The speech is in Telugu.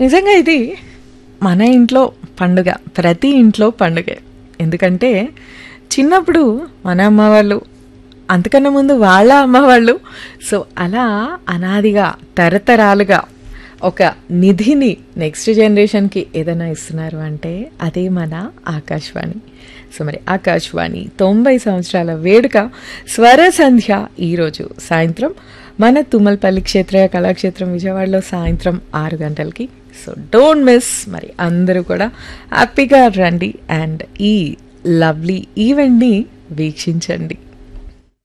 నిజంగా ఇది మన ఇంట్లో పండుగ ప్రతి ఇంట్లో పండుగే ఎందుకంటే చిన్నప్పుడు మన అమ్మ వాళ్ళు అంతకన్నా ముందు వాళ్ళ అమ్మ వాళ్ళు సో అలా అనాదిగా తరతరాలుగా ఒక నిధిని నెక్స్ట్ జనరేషన్కి ఏదైనా ఇస్తున్నారు అంటే అదే మన ఆకాశవాణి సో మరి ఆకాశవాణి తొంభై సంవత్సరాల వేడుక స్వర సంధ్య ఈరోజు సాయంత్రం మన తుమ్మలపల్లి క్షేత్రయ కళాక్షేత్రం విజయవాడలో సాయంత్రం ఆరు గంటలకి సో డోంట్ మిస్ మరి అందరూ కూడా హ్యాపీగా రండి అండ్ ఈ లవ్లీ ఈవెంట్ని వీక్షించండి